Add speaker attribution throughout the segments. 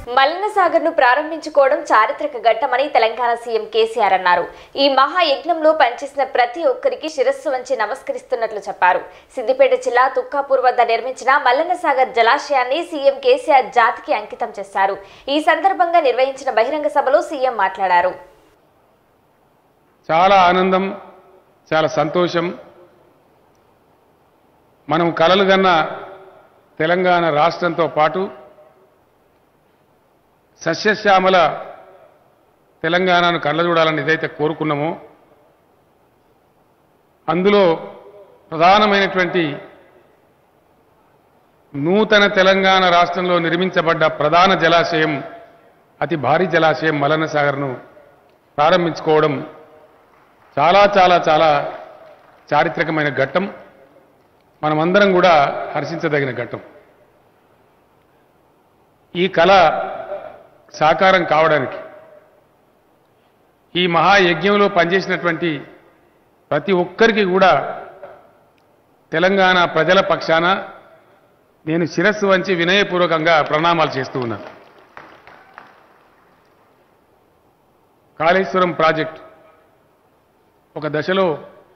Speaker 1: మల్లనసాగర్ ను ప్రారంభించుకోవడం చారిత్రక ఘట్టమని తెలంగాణ సీఎం కేసీఆర్ అన్నారు ఈ మహాయజ్ఞంలో పనిచేసిన ప్రతి ఒక్కరికి శిరస్సు వంచి నమస్కరిస్తున్నట్లు చెప్పారు సిద్దిపేట జిల్లా తుక్కాపూర్ వద్ద నిర్మించిన మల్లనసాగర్ జలాశయాన్ని సీఎం కేసీఆర్ జాతికి అంకితం చేశారు ఈ సందర్భంగా నిర్వహించిన బహిరంగ సభలో సీఎం మాట్లాడారు
Speaker 2: చాలా ఆనందం చాలా సంతోషం మనం కలలు కన్న తెలంగాణ రాష్ట్రంతో పాటు సస్యశ్యామల తెలంగాణను కళ్ళ చూడాలని ఏదైతే కోరుకున్నామో అందులో ప్రధానమైనటువంటి నూతన తెలంగాణ రాష్ట్రంలో నిర్మించబడ్డ ప్రధాన జలాశయం అతి భారీ జలాశయం మలనసాగర్ను ప్రారంభించుకోవడం చాలా చాలా చాలా చారిత్రకమైన ఘట్టం మనమందరం కూడా హర్షించదగిన ఘట్టం ఈ కళ సాకారం కావడానికి ఈ మహాయజ్ఞంలో పనిచేసినటువంటి ప్రతి ఒక్కరికి కూడా తెలంగాణ ప్రజల పక్షాన నేను శిరస్సు వంచి వినయపూర్వకంగా ప్రణామాలు చేస్తూ ఉన్నాను కాళేశ్వరం ప్రాజెక్టు ఒక దశలో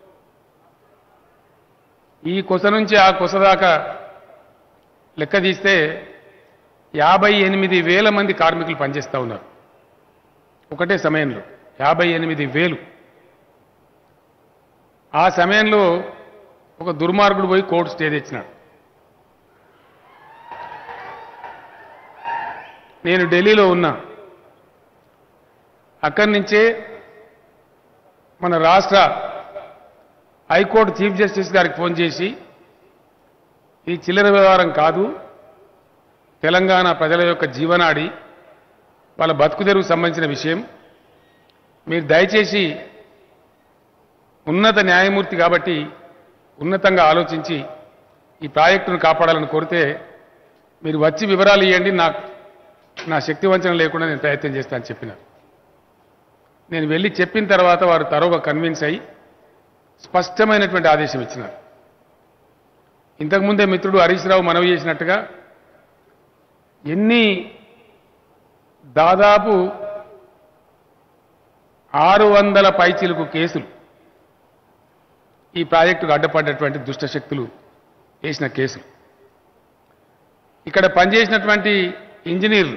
Speaker 2: ఈ కొస నుంచి ఆ కొస దాకా లెక్క తీస్తే యాభై ఎనిమిది వేల మంది కార్మికులు పనిచేస్తూ ఉన్నారు ఒకటే సమయంలో యాభై ఎనిమిది వేలు ఆ సమయంలో ఒక దుర్మార్గుడు పోయి కోర్టు స్టే తెచ్చినాడు నేను ఢిల్లీలో ఉన్నా అక్కడి నుంచే మన రాష్ట్ర హైకోర్టు చీఫ్ జస్టిస్ గారికి ఫోన్ చేసి ఈ చిల్లర వ్యవహారం కాదు తెలంగాణ ప్రజల యొక్క జీవనాడి వాళ్ళ బతుకు తెరువు సంబంధించిన విషయం మీరు దయచేసి ఉన్నత న్యాయమూర్తి కాబట్టి ఉన్నతంగా ఆలోచించి ఈ ప్రాజెక్టును కాపాడాలని కోరితే మీరు వచ్చి వివరాలు ఇవ్వండి నాకు నా శక్తి వంచన లేకుండా నేను ప్రయత్నం చేస్తానని చెప్పినారు నేను వెళ్ళి చెప్పిన తర్వాత వారు తరోగా కన్విన్స్ అయ్యి స్పష్టమైనటువంటి ఆదేశం ఇచ్చినారు ఇంతకుముందే మిత్రుడు హరీష్ రావు మనవి చేసినట్టుగా ఎన్ని దాదాపు ఆరు వందల పైచిలుకు కేసులు ఈ ప్రాజెక్టుకు అడ్డపడ్డటువంటి దుష్ట శక్తులు వేసిన కేసులు ఇక్కడ పనిచేసినటువంటి ఇంజనీర్లు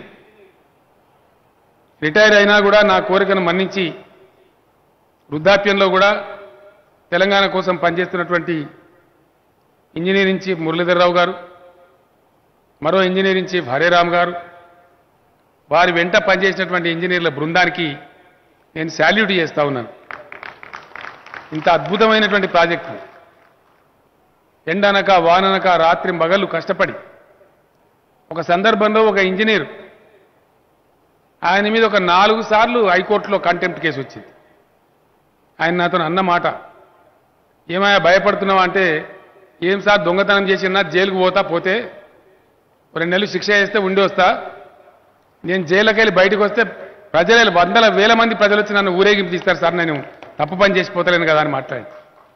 Speaker 2: రిటైర్ అయినా కూడా నా కోరికను మన్నించి వృద్ధాప్యంలో కూడా తెలంగాణ కోసం పనిచేస్తున్నటువంటి ఇంజనీరింగ్ చీఫ్ మురళీధరరావు గారు మరో ఇంజనీరింగ్ చీఫ్ హరేరామ్ గారు వారి వెంట పనిచేసినటువంటి ఇంజనీర్ల బృందానికి నేను శాల్యూట్ చేస్తా ఉన్నాను ఇంత అద్భుతమైనటువంటి ప్రాజెక్టు ఎండనక వాననక రాత్రి మగళ్ళు కష్టపడి ఒక సందర్భంలో ఒక ఇంజనీర్ ఆయన మీద ఒక నాలుగు సార్లు హైకోర్టులో కంటెంప్ట్ కేసు వచ్చింది ఆయన నాతో అన్న మాట ఏమయ్యా భయపడుతున్నావా అంటే ఏం సార్ దొంగతనం చేసినా జైలుకు పోతా పోతే ఓ రెండు నెలలు శిక్ష వేస్తే ఉండి వస్తా నేను జైలుకి వెళ్ళి బయటకు వస్తే ప్రజలు వందల వేల మంది ప్రజలు వచ్చి నన్ను ఊరేగింపు తీస్తారు సార్ నేను తప్పు పని చేసిపోతలేను కదా అని మాట్లాడి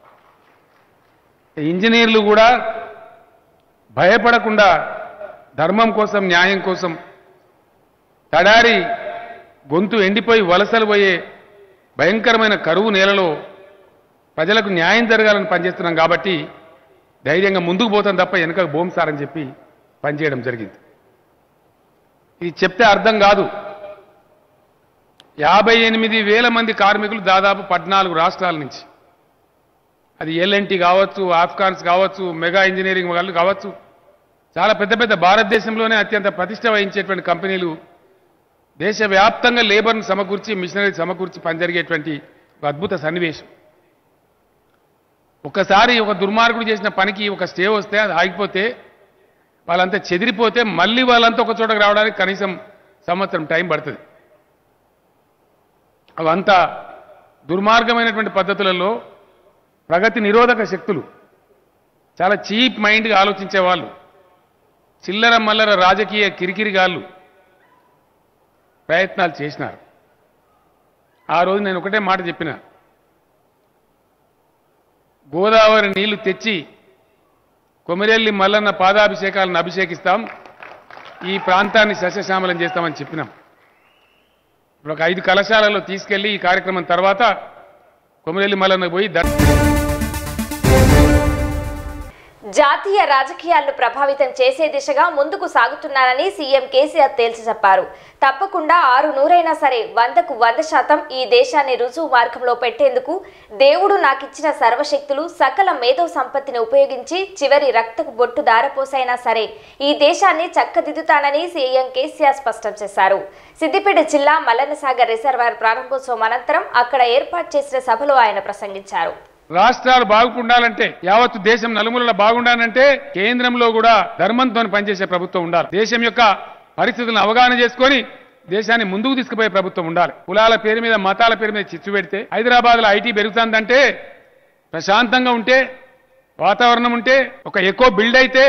Speaker 2: ఇంజనీర్లు కూడా భయపడకుండా ధర్మం కోసం న్యాయం కోసం తడారి గొంతు ఎండిపోయి వలసలు పోయే భయంకరమైన కరువు నేలలో ప్రజలకు న్యాయం జరగాలని పనిచేస్తున్నాం కాబట్టి ధైర్యంగా ముందుకు పోతాం తప్ప వెనుక బోంసారని చెప్పి పనిచేయడం జరిగింది ఇది చెప్తే అర్థం కాదు యాభై ఎనిమిది వేల మంది కార్మికులు దాదాపు పద్నాలుగు రాష్ట్రాల నుంచి అది ఎల్ఎన్టీ కావచ్చు ఆఫ్ఘాన్స్ కావచ్చు మెగా ఇంజనీరింగ్ వాళ్ళు కావచ్చు చాలా పెద్ద పెద్ద భారతదేశంలోనే అత్యంత ప్రతిష్ట వహించేటువంటి కంపెనీలు దేశవ్యాప్తంగా లేబర్ను సమకూర్చి మిషనరీ సమకూర్చి పనిజరిగేటువంటి ఒక అద్భుత సన్నివేశం ఒకసారి ఒక దుర్మార్గుడు చేసిన పనికి ఒక స్టే వస్తే అది ఆగిపోతే వాళ్ళంతా చెదిరిపోతే మళ్ళీ వాళ్ళంతా ఒక చోటకు రావడానికి కనీసం సంవత్సరం టైం పడుతుంది అవంతా దుర్మార్గమైనటువంటి పద్ధతులలో ప్రగతి నిరోధక శక్తులు చాలా చీప్ మైండ్గా ఆలోచించే వాళ్ళు చిల్లర మల్లర రాజకీయ కిరికిరిగాళ్ళు ప్రయత్నాలు చేసినారు ఆ రోజు నేను ఒకటే మాట చెప్పిన గోదావరి నీళ్లు తెచ్చి కొమిరెల్లి మల్లన్న పాదాభిషేకాలను అభిషేకిస్తాం ఈ ప్రాంతాన్ని సస్యశ్యామలం చేస్తామని చెప్పినాం ఇప్పుడు ఒక ఐదు కళాశాలలో తీసుకెళ్లి ఈ కార్యక్రమం తర్వాత కొమరెల్లి మల్లన్న పోయి దర్
Speaker 1: జాతీయ రాజకీయాలను ప్రభావితం చేసే దిశగా ముందుకు సాగుతున్నారని సీఎం కేసీఆర్ తేల్చి చెప్పారు తప్పకుండా ఆరు నూరైనా సరే వందకు వంద శాతం ఈ దేశాన్ని రుజువు మార్గంలో పెట్టేందుకు దేవుడు నాకిచ్చిన సర్వశక్తులు సకల మేధో సంపత్తిని ఉపయోగించి చివరి రక్తకు బొట్టు దారపోసైనా సరే ఈ దేశాన్ని చక్కదిద్దుతానని సీఎం కేసీఆర్ స్పష్టం చేశారు సిద్దిపేట జిల్లా మల్లన్నసాగర్ రిజర్వాయర్ ప్రారంభోత్సవం అనంతరం అక్కడ ఏర్పాటు చేసిన సభలో ఆయన ప్రసంగించారు
Speaker 2: రాష్ట్రాలు బాగుండాలంటే యావత్తు దేశం నలుమూలల బాగుండాలంటే కేంద్రంలో కూడా ధర్మంతో పనిచేసే ప్రభుత్వం ఉండాలి దేశం యొక్క పరిస్థితులను అవగాహన చేసుకొని దేశాన్ని ముందుకు తీసుకుపోయే ప్రభుత్వం ఉండాలి కులాల పేరు మీద మతాల పేరు మీద చిచ్చు పెడితే హైదరాబాద్ లో ఐటీ పెరుగుతుందంటే ప్రశాంతంగా ఉంటే వాతావరణం ఉంటే ఒక ఎక్కువ బిల్డ్ అయితే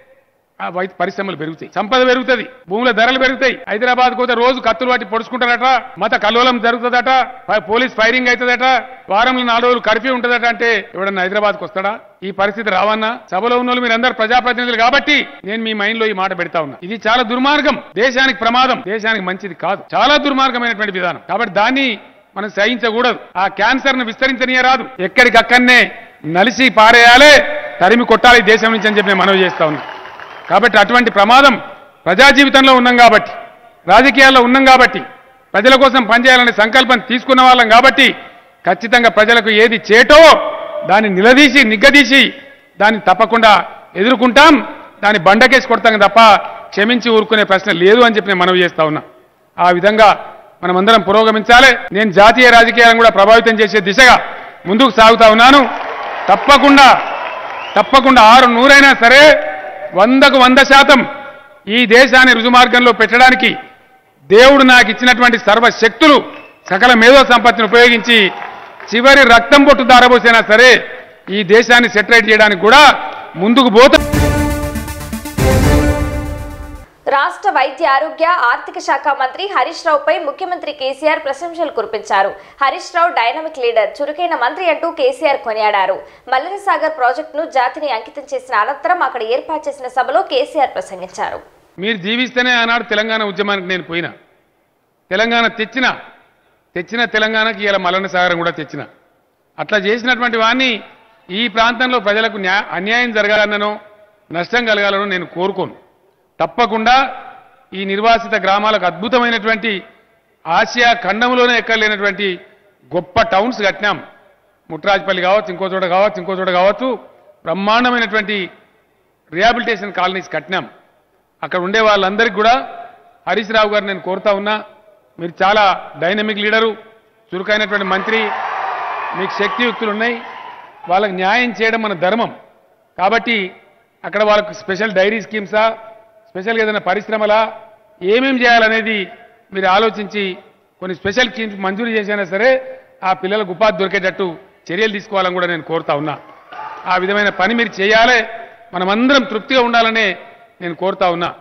Speaker 2: ఆ వై- పరిశ్రమలు పెరుగుతాయి సంపద పెరుగుతుంది భూముల ధరలు పెరుగుతాయి హైదరాబాద్ పోతే రోజు కత్తులు వాటి పొడుచుకుంటారట మత కల్లోలం జరుగుతుందట ప- పోలీస్ ఫైరింగ్ అవుతుందట వారంలో నాలుగు రోజులు కర్ఫ్యూ ఉంటుందట అంటే ఎవడన్నా హైదరాబాద్కి వస్తాడా ఈ పరిస్థితి రావన్నా సభలో ఉన్న వాళ్ళు మీరందరూ ప్రజాప్రతినిధులు కాబట్టి నేను మీ మైండ్ లో ఈ మాట పెడతా ఉన్నా ఇది చాలా దుర్మార్గం దేశానికి ప్రమాదం దేశానికి మంచిది కాదు చాలా దుర్మార్గమైనటువంటి విధానం కాబట్టి దాన్ని మనం సహించకూడదు ఆ క్యాన్సర్ ను విస్తరించనీయరాదు ఎక్కడికక్కడనే నలిసి పారేయాలే తరిమి కొట్టాలి ఈ దేశం నుంచి అని చెప్పి నేను మనవి చేస్తా ఉన్నా కాబట్టి అటువంటి ప్రమాదం ప్రజా జీవితంలో ఉన్నాం కాబట్టి రాజకీయాల్లో ఉన్నాం కాబట్టి ప్రజల కోసం పనిచేయాలనే సంకల్పం తీసుకున్న వాళ్ళం కాబట్టి ఖచ్చితంగా ప్రజలకు ఏది చేటో దాన్ని నిలదీసి నిగ్గదీసి దాన్ని తప్పకుండా ఎదుర్కొంటాం దాన్ని బండకేసి కొడతాం తప్ప క్షమించి ఊరుకునే ప్రశ్న లేదు అని చెప్పి నేను మనవి చేస్తా ఉన్నా ఆ విధంగా మనమందరం పురోగమించాలి నేను జాతీయ రాజకీయాలను కూడా ప్రభావితం చేసే దిశగా ముందుకు సాగుతా ఉన్నాను తప్పకుండా తప్పకుండా ఆరు నూరైనా సరే వందకు వంద శాతం ఈ దేశాన్ని రుజుమార్గంలో పెట్టడానికి దేవుడు నాకు ఇచ్చినటువంటి సర్వశక్తులు సకల మేధో సంపత్తిని ఉపయోగించి చివరి రక్తం పొట్టు దారబోసైనా సరే ఈ దేశాన్ని సెటరేట్ చేయడానికి కూడా ముందుకు పోతా
Speaker 1: రాష్ట్ర వైద్య ఆరోగ్య ఆర్థిక శాఖ మంత్రి హరీష్ రావుపై ముఖ్యమంత్రి కేసీఆర్ ప్రశంసలు కురిపించారు హరీష్ రావు డైనమిక్ లీడర్ చురుకైన మంత్రి అంటూ కేసీఆర్ కొనియాడారు మల్లెల సాగర్ ప్రాజెక్టును జాతిని అంకితం చేసిన అనంతరం అక్కడ ఏర్పాటు చేసిన సభలో కేసీఆర్ ప్రసంగించారు
Speaker 2: మీరు జీవిస్తేనే ఆనాడు తెలంగాణ ఉద్యమానికి నేను పోయినా తెలంగాణ తెచ్చిన తెచ్చిన తెలంగాణకి ఇలా మలన సాగరం కూడా తెచ్చిన అట్లా చేసినటువంటి వాడిని ఈ ప్రాంతంలో ప్రజలకు న్యా అన్యాయం జరగాలనో నష్టం కలగాలనో నేను కోరుకోను తప్పకుండా ఈ నిర్వాసిత గ్రామాలకు అద్భుతమైనటువంటి ఆసియా ఖండంలోనే ఎక్కలేనటువంటి గొప్ప టౌన్స్ కట్టినాం ముట్రాజ్పల్లి కావచ్చు ఇంకో చోట కావచ్చు ఇంకో చోట కావచ్చు బ్రహ్మాండమైనటువంటి రిహాబిలిటేషన్ కాలనీస్ కట్టినాం అక్కడ ఉండే వాళ్ళందరికీ కూడా హరీష్ రావు గారు నేను కోరుతా ఉన్నా మీరు చాలా డైనమిక్ లీడరు చురుకైనటువంటి మంత్రి మీకు శక్తియుక్తులు ఉన్నాయి వాళ్ళకి న్యాయం చేయడం మన ధర్మం కాబట్టి అక్కడ వాళ్ళకు స్పెషల్ డైరీ స్కీమ్సా స్పెషల్గా ఏదైనా పరిశ్రమలా ఏమేం చేయాలనేది మీరు ఆలోచించి కొన్ని స్పెషల్ స్కీమ్స్ మంజూరు చేసినా సరే ఆ పిల్లలకు ఉపాధి దొరికేటట్టు చర్యలు తీసుకోవాలని కూడా నేను కోరుతా ఉన్నా ఆ విధమైన పని మీరు చేయాలి మనమందరం తృప్తిగా ఉండాలనే నేను కోరుతా ఉన్నా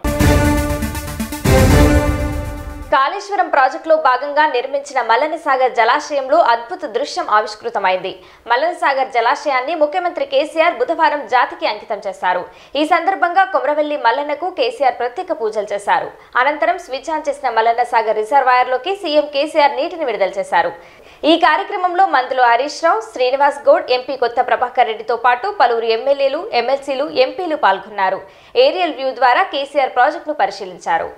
Speaker 1: కాళేశ్వరం ప్రాజెక్టులో భాగంగా నిర్మించిన మల్లనసాగర్ జలాశయంలో అద్భుత దృశ్యం ఆవిష్కృతమైంది మల్లనసాగర్ జలాశయాన్ని ముఖ్యమంత్రి కేసీఆర్ బుధవారం జాతికి అంకితం చేశారు ఈ సందర్భంగా కొమరవెల్లి మల్లన్నకు కేసీఆర్ ప్రత్యేక పూజలు చేశారు అనంతరం స్విచ్ ఆన్ చేసిన మల్లన్నసాగర్ రిజర్వాయర్లోకి సీఎం కేసీఆర్ నీటిని విడుదల చేశారు ఈ కార్యక్రమంలో మంత్రులు హరీష్ రావు శ్రీనివాస్ గౌడ్ ఎంపీ కొత్త ప్రభాకర్ రెడ్డితో పాటు పలువురు ఎమ్మెల్యేలు ఎమ్మెల్సీలు ఎంపీలు పాల్గొన్నారు ఏరియల్ వ్యూ ద్వారా కేసీఆర్ ప్రాజెక్టును పరిశీలించారు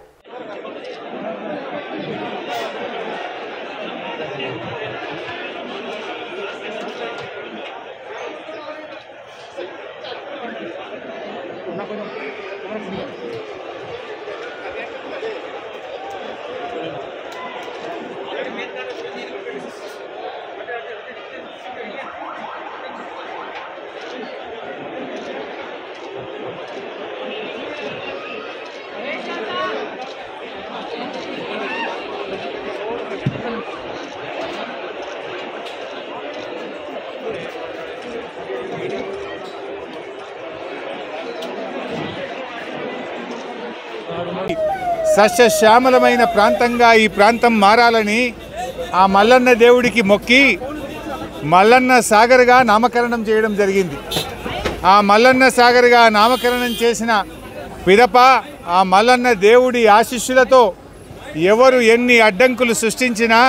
Speaker 3: సస్యశ్యామలమైన ప్రాంతంగా ఈ ప్రాంతం మారాలని ఆ మల్లన్న దేవుడికి మొక్కి మల్లన్న సాగర్గా నామకరణం చేయడం జరిగింది ఆ మల్లన్న సాగర్గా నామకరణం చేసిన పిదప ఆ మల్లన్న దేవుడి ఆశీస్సులతో ఎవరు ఎన్ని అడ్డంకులు సృష్టించినా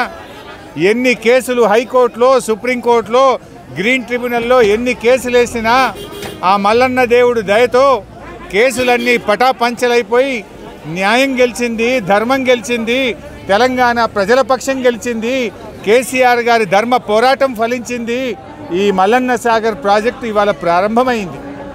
Speaker 3: ఎన్ని కేసులు హైకోర్టులో సుప్రీంకోర్టులో గ్రీన్ ట్రిబ్యునల్లో ఎన్ని కేసులు వేసినా ఆ మల్లన్న దేవుడు దయతో కేసులన్నీ పటాపంచలైపోయి న్యాయం గెలిచింది ధర్మం గెలిచింది తెలంగాణ ప్రజల పక్షం గెలిచింది కేసీఆర్ గారి ధర్మ పోరాటం ఫలించింది ఈ మల్లన్న సాగర్ ప్రాజెక్టు ఇవాళ ప్రారంభమైంది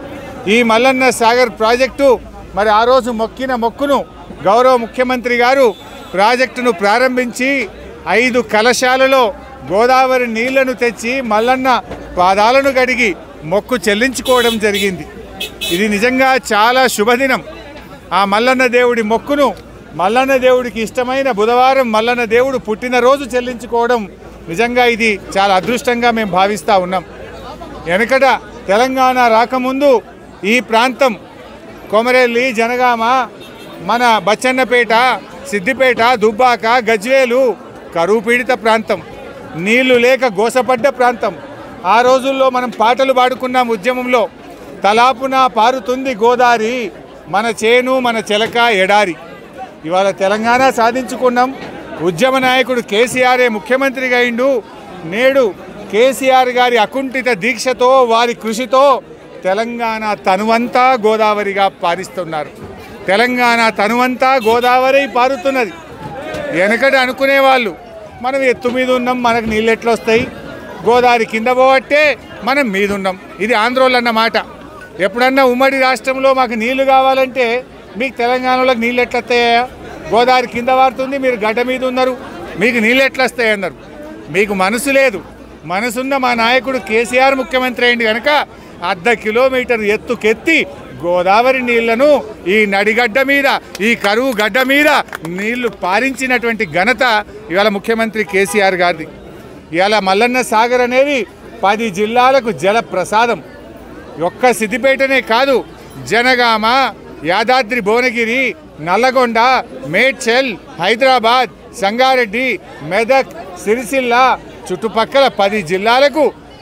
Speaker 3: ఈ మల్లన్న సాగర్ ప్రాజెక్టు మరి ఆ రోజు మొక్కిన మొక్కును గౌరవ ముఖ్యమంత్రి గారు ప్రాజెక్టును ప్రారంభించి ఐదు కలశాలలో గోదావరి నీళ్లను తెచ్చి మల్లన్న పాదాలను గడిగి మొక్కు చెల్లించుకోవడం జరిగింది ఇది నిజంగా చాలా శుభదినం ఆ మల్లన్న దేవుడి మొక్కును మల్లన్న దేవుడికి ఇష్టమైన బుధవారం మల్లన్న దేవుడు పుట్టినరోజు చెల్లించుకోవడం నిజంగా ఇది చాలా అదృష్టంగా మేము భావిస్తూ ఉన్నాం వెనకట తెలంగాణ రాకముందు ఈ ప్రాంతం కొమరెల్లి జనగామ మన బచ్చన్నపేట సిద్దిపేట దుబ్బాక గజ్వేలు కరువు పీడిత ప్రాంతం నీళ్లు లేక గోసపడ్డ ప్రాంతం ఆ రోజుల్లో మనం పాటలు పాడుకున్నాం ఉద్యమంలో తలాపున పారుతుంది గోదారి మన చేను మన చెలక ఎడారి ఇవాళ తెలంగాణ సాధించుకున్నాం ఉద్యమ నాయకుడు కేసీఆరే ముఖ్యమంత్రిగా అయిండు నేడు కేసీఆర్ గారి అకుంఠిత దీక్షతో వారి కృషితో తెలంగాణ తనువంతా గోదావరిగా పారిస్తున్నారు తెలంగాణ తనువంతా గోదావరి పారుతున్నది వెనకట అనుకునేవాళ్ళు మనం ఎత్తు మీద ఉన్నాం మనకు నీళ్ళు ఎట్లా వస్తాయి గోదావరి కింద పోవట్టే మనం మీద ఉన్నాం ఇది ఆంధ్రోళ్ళు అన్న మాట ఎప్పుడన్నా ఉమ్మడి రాష్ట్రంలో మాకు నీళ్లు కావాలంటే మీకు తెలంగాణలోకి నీళ్ళు ఎట్లా వస్తాయా గోదావరి కింద వారుతుంది మీరు గడ్డ మీద ఉన్నారు మీకు నీళ్ళు ఎట్లా వస్తాయి అన్నారు మీకు మనసు లేదు మనసున్న మా నాయకుడు కేసీఆర్ ముఖ్యమంత్రి అయింది కనుక అర్ధ కిలోమీటర్ ఎత్తుకెత్తి గోదావరి నీళ్లను ఈ నడిగడ్డ మీద ఈ కరువు గడ్డ మీద నీళ్లు పారించినటువంటి ఘనత ఇవాళ ముఖ్యమంత్రి కేసీఆర్ గారిది ఇవాళ మల్లన్న సాగర్ అనేది పది జిల్లాలకు జల ప్రసాదం ఒక్క సిద్దిపేటనే కాదు జనగామ యాదాద్రి భువనగిరి నల్లగొండ మేడ్చల్ హైదరాబాద్ సంగారెడ్డి మెదక్ సిరిసిల్ల చుట్టుపక్కల పది జిల్లాలకు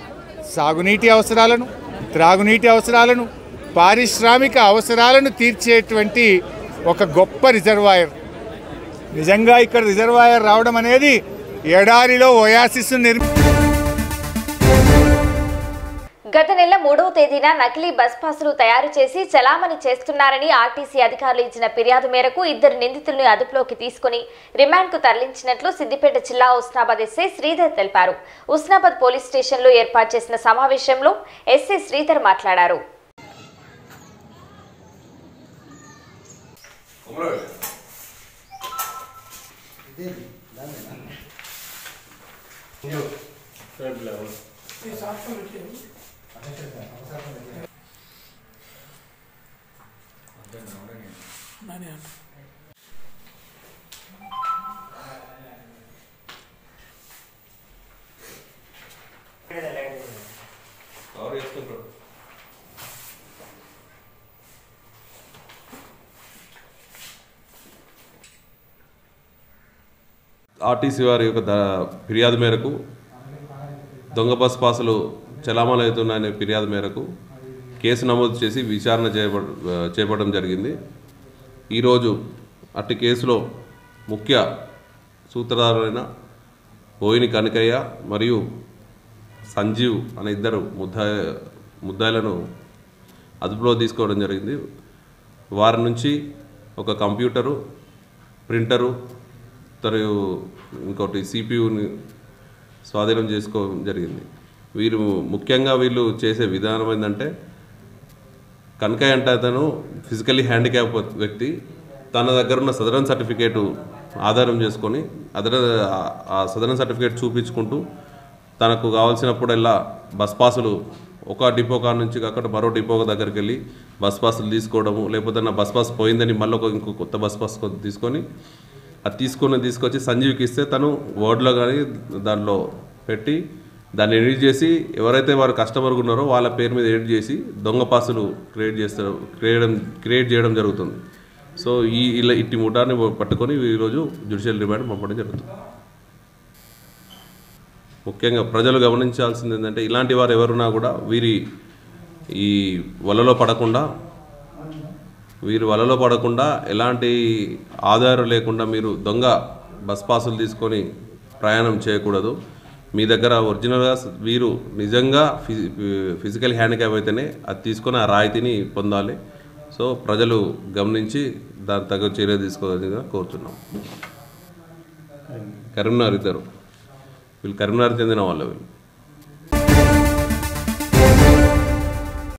Speaker 3: సాగునీటి అవసరాలను త్రాగునీటి అవసరాలను పారిశ్రామిక అవసరాలను తీర్చేటువంటి ఒక గొప్ప రిజర్వాయర్ నిజంగా ఇక్కడ రిజర్వాయర్ రావడం అనేది ఎడారిలో ఒయాసిస్ నిర్మి
Speaker 1: గత నెల మూడవ తేదీన నకిలీ బస్ పాసులు తయారు చేసి చలామణి చేస్తున్నారని ఆర్టీసీ అధికారులు ఇచ్చిన ఫిర్యాదు మేరకు ఇద్దరు నిందితుల్ని అదుపులోకి తీసుకుని రిమాండ్కు తరలించినట్లు సిద్దిపేట జిల్లా ఉస్నాబాద్ ఎస్ఐ శ్రీధర్ తెలిపారు ఉస్నాబాద్ పోలీస్ స్టేషన్లో ఏర్పాటు చేసిన సమావేశంలో ఎస్ఐ శ్రీధర్ మాట్లాడారు
Speaker 4: ఆర్టీసీ వారి యొక్క ద- ఫిర్యాదు మేరకు దొంగ బస్ పాసులు చలామణి అవుతున్నాయనే ఫిర్యాదు మేరకు కేసు నమోదు చేసి విచారణ చేయబ చేపట్టడం జరిగింది ఈరోజు అట్టి కేసులో ముఖ్య సూత్రధారులైన బోయిని కనకయ్య మరియు సంజీవ్ అనే ఇద్దరు ముద్దా ముద్దాయిలను అదుపులో తీసుకోవడం జరిగింది వారి నుంచి ఒక కంప్యూటరు ప్రింటరు మరియు ఇంకోటి సిపియుని స్వాధీనం చేసుకోవడం జరిగింది వీరు ముఖ్యంగా వీళ్ళు చేసే విధానం ఏంటంటే కనకయ్య అంటే అతను ఫిజికల్లీ హ్యాండిక్యాప్ వ్యక్తి తన దగ్గర ఉన్న సదరన్ సర్టిఫికేటు ఆధారం చేసుకొని అదన ఆ సదరన్ సర్టిఫికేట్ చూపించుకుంటూ తనకు కావాల్సినప్పుడల్లా బస్ పాసులు ఒక డిపో కాడ నుంచి అక్కడ మరో డిపో దగ్గరికి వెళ్ళి బస్ పాసులు తీసుకోవడము లేకపోతే నా బస్ పాస్ పోయిందని మళ్ళీ ఒక ఇంకో కొత్త బస్ పాస్ కొ- తీసుకొని అది తీసుకొని తీసుకొచ్చి సంజీవ్కి ఇస్తే తను వర్డ్లో కానీ దాంట్లో పెట్టి దాన్ని ఎడిట్ చేసి ఎవరైతే వారు కస్టమర్ ఉన్నారో వాళ్ళ పేరు మీద ఎడిట్ చేసి దొంగ పాసులు క్రియేట్ చేస్తారు క్రియేట్ క్రియేట్ చేయడం జరుగుతుంది సో ఈ ఇలా ఇట్టి ముఠాన్ని పట్టుకొని ఈరోజు జ్యుడిషియల్ రిమాండ్ పంపడం జరుగుతుంది ముఖ్యంగా ప్రజలు గమనించాల్సింది ఏంటంటే ఇలాంటి వారు ఎవరున్నా కూడా వీరి ఈ వలలో పడకుండా వీరు వలలో పడకుండా ఎలాంటి ఆధారం లేకుండా మీరు దొంగ బస్ పాసులు తీసుకొని ప్రయాణం చేయకూడదు మీ దగ్గర ఒరిజినల్గా వీరు నిజంగా ఫిజి ఫిజికల్ హ్యాండిక్యాప్ అయితేనే అది తీసుకొని ఆ రాయితీని పొందాలి సో ప్రజలు గమనించి దాని తగ్గ చర్య తీసుకోవాలని కోరుతున్నాం కరీంనగర్ ఇద్దరు వీళ్ళు కరీంనగర్ చెందిన వాళ్ళు వీళ్ళు